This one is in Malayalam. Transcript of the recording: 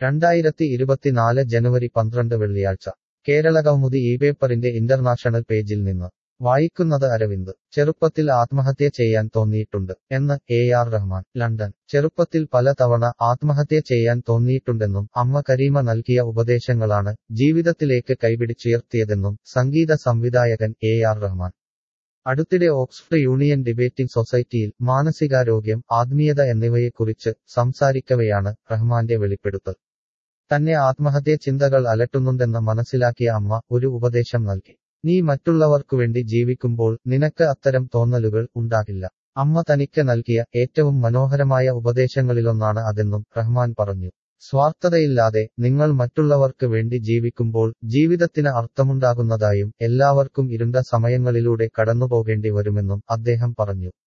രണ്ടായിരത്തി ഇരുപത്തിനാല് ജനുവരി പന്ത്രണ്ട് വെള്ളിയാഴ്ച കേരള കൗമുദി ഈ പേപ്പറിന്റെ ഇന്റർനാഷണൽ പേജിൽ നിന്ന് വായിക്കുന്നത് അരവിന്ദ് ചെറുപ്പത്തിൽ ആത്മഹത്യ ചെയ്യാൻ തോന്നിയിട്ടുണ്ട് എന്ന് എ ആർ റഹ്മാൻ ലണ്ടൻ ചെറുപ്പത്തിൽ പല തവണ ആത്മഹത്യ ചെയ്യാൻ തോന്നിയിട്ടുണ്ടെന്നും അമ്മ കരീമ നൽകിയ ഉപദേശങ്ങളാണ് ജീവിതത്തിലേക്ക് കൈപിടിച്ചുയർത്തിയതെന്നും സംഗീത സംവിധായകൻ എ ആർ റഹ്മാൻ അടുത്തിടെ ഓക്സ്ഫോർഡ് യൂണിയൻ ഡിബേറ്റിംഗ് സൊസൈറ്റിയിൽ മാനസികാരോഗ്യം ആത്മീയത എന്നിവയെക്കുറിച്ച് സംസാരിക്കവെയാണ് റഹ്മാന്റെ വെളിപ്പെടുത്തൽ തന്നെ ആത്മഹത്യ ചിന്തകൾ അലട്ടുന്നുണ്ടെന്ന് മനസ്സിലാക്കിയ അമ്മ ഒരു ഉപദേശം നൽകി നീ മറ്റുള്ളവർക്കുവേണ്ടി ജീവിക്കുമ്പോൾ നിനക്ക് അത്തരം തോന്നലുകൾ ഉണ്ടാകില്ല അമ്മ തനിക്ക് നൽകിയ ഏറ്റവും മനോഹരമായ ഉപദേശങ്ങളിലൊന്നാണ് അതെന്നും റഹ്മാൻ പറഞ്ഞു സ്വാർത്ഥതയില്ലാതെ നിങ്ങൾ മറ്റുള്ളവർക്ക് വേണ്ടി ജീവിക്കുമ്പോൾ ജീവിതത്തിന് അർത്ഥമുണ്ടാകുന്നതായും എല്ലാവർക്കും ഇരുണ്ട സമയങ്ങളിലൂടെ കടന്നുപോകേണ്ടി വരുമെന്നും അദ്ദേഹം പറഞ്ഞു